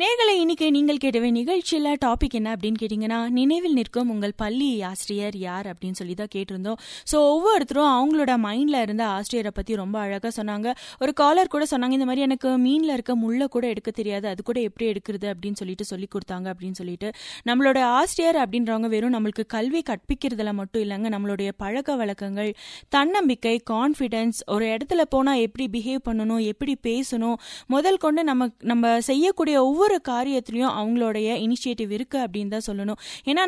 நேர்களை இன்னைக்கு நீங்கள் கேட்டவே நிகழ்ச்சியில் டாபிக் என்ன அப்படின்னு கேட்டிங்கன்னா நினைவில் நிற்கும் உங்கள் பள்ளி ஆசிரியர் யார் அப்படின்னு சொல்லி தான் கேட்டிருந்தோம் ஸோ ஒவ்வொருத்தரும் அவங்களோட மைண்டில் இருந்த ஆசிரியரை பற்றி ரொம்ப அழகாக சொன்னாங்க ஒரு காலர் கூட சொன்னாங்க இந்த மாதிரி எனக்கு மீனில் இருக்க முள்ளை கூட எடுக்க தெரியாது அது கூட எப்படி எடுக்கிறது அப்படின்னு சொல்லிட்டு சொல்லி கொடுத்தாங்க அப்படின்னு சொல்லிட்டு நம்மளோட ஆசிரியர் அப்படின்றவங்க வெறும் நம்மளுக்கு கல்வி கற்பிக்கிறதுல மட்டும் இல்லைங்க நம்மளுடைய பழக்க வழக்கங்கள் தன்னம்பிக்கை கான்ஃபிடென்ஸ் ஒரு இடத்துல போனால் எப்படி பிஹேவ் பண்ணணும் எப்படி பேசணும் முதல் கொண்டு நம்ம நம்ம செய்யக்கூடிய ஒவ்வொரு காரியத்திலையும் அவங்களுடைய இனிஷியேட்டிவ் இருக்கு அப்படின்னு தான் சொல்லணும் ஏன்னா